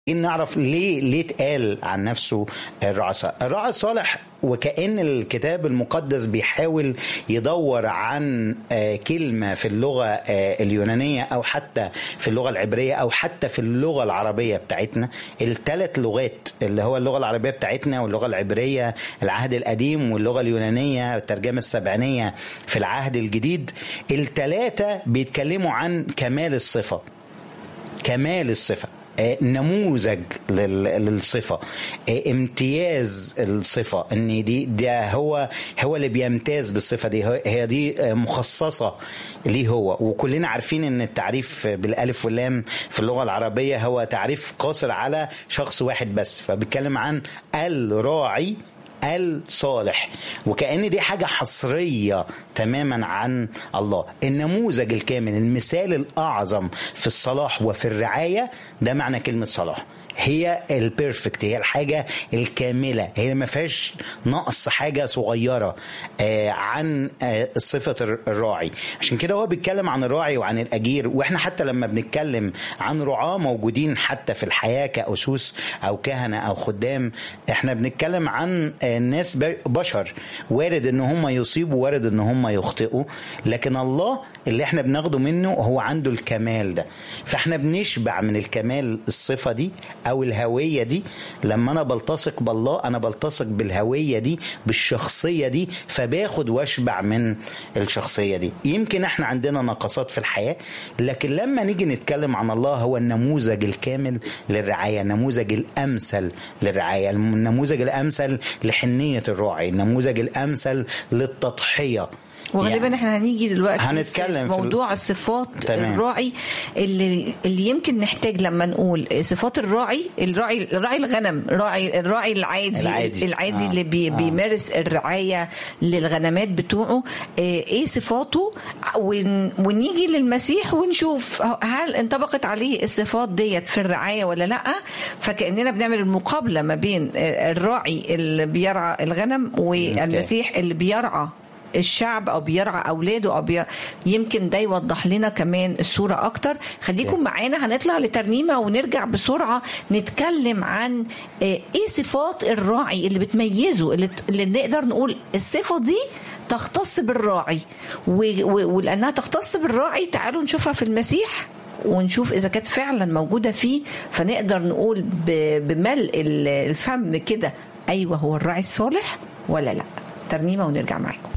نعرف ليه ليه اتقال عن نفسه الراعي الصالح الراعي الصالح وكأن الكتاب المقدس بيحاول يدور عن آه، كلمة في اللغة آه، اليونانية أو حتى في اللغة العبرية أو حتى في اللغة العربية بتاعتنا الثلاث لغات اللي هو اللغة العربية بتاعتنا واللغة العبرية العهد القديم واللغة اليونانية الترجمة السبعينية في العهد الجديد الثلاثة بيتكلموا عن كمال الصفة كمال الصفه آه، نموذج لل- للصفه آه، امتياز الصفه ان دي ده هو هو اللي بيمتاز بالصفه دي هو- هي دي آه، مخصصه ليه هو وكلنا عارفين ان التعريف بالالف واللام في اللغه العربيه هو تعريف قاصر على شخص واحد بس فبيتكلم عن الراعي الصالح وكأن دي حاجة حصرية تماما عن الله النموذج الكامل المثال الأعظم في الصلاح وفي الرعاية ده معنى كلمة صلاح هي البيرفكت هي الحاجة الكاملة هي ما فيهاش نقص حاجة صغيرة آه عن آه صفة الر- الراعي عشان كده هو بيتكلم عن الراعي وعن الأجير وإحنا حتى لما بنتكلم عن رعاة موجودين حتى في الحياة كأسوس أو كهنة أو خدام إحنا بنتكلم عن آه ناس ب- بشر وارد إن هم يصيبوا وارد إن هم يخطئوا لكن الله اللي إحنا بناخده منه هو عنده الكمال ده فإحنا بنشبع من الكمال الصفة دي او الهويه دي لما انا بلتصق بالله انا بلتصق بالهويه دي بالشخصيه دي فباخد واشبع من الشخصيه دي يمكن احنا عندنا نقصات في الحياه لكن لما نيجي نتكلم عن الله هو النموذج الكامل للرعايه النموذج الامثل للرعايه النموذج الامثل لحنيه الراعي النموذج الامثل للتضحيه وغالبا يعني احنا هنيجي دلوقتي هنتكلم في في موضوع الصفات تمام. الراعي اللي اللي يمكن نحتاج لما نقول صفات الراعي الراعي راعي الغنم راعي الراعي العادي العادي. العادي آه. اللي بي آه. بيمارس الرعايه للغنمات بتوعه آه، ايه صفاته ون- ونيجي للمسيح ونشوف هل انطبقت عليه الصفات ديت في الرعايه ولا لا فكاننا بنعمل المقابله ما بين آه، الراعي اللي بيرعى الغنم والمسيح اللي بيرعى الشعب او بيرعى اولاده او بي... يمكن ده يوضح لنا كمان الصوره اكتر خليكم معانا هنطلع لترنيمه ونرجع بسرعه نتكلم عن آه، ايه صفات الراعي اللي بتميزه اللي, اللي نقدر نقول الصفه دي تختص بالراعي و... و... ولانها تختص بالراعي تعالوا نشوفها في المسيح ونشوف اذا كانت فعلا موجوده فيه فنقدر نقول ب... بملء ال- الفم كده ايوه هو الراعي الصالح ولا لا ترنيمه ونرجع معاكم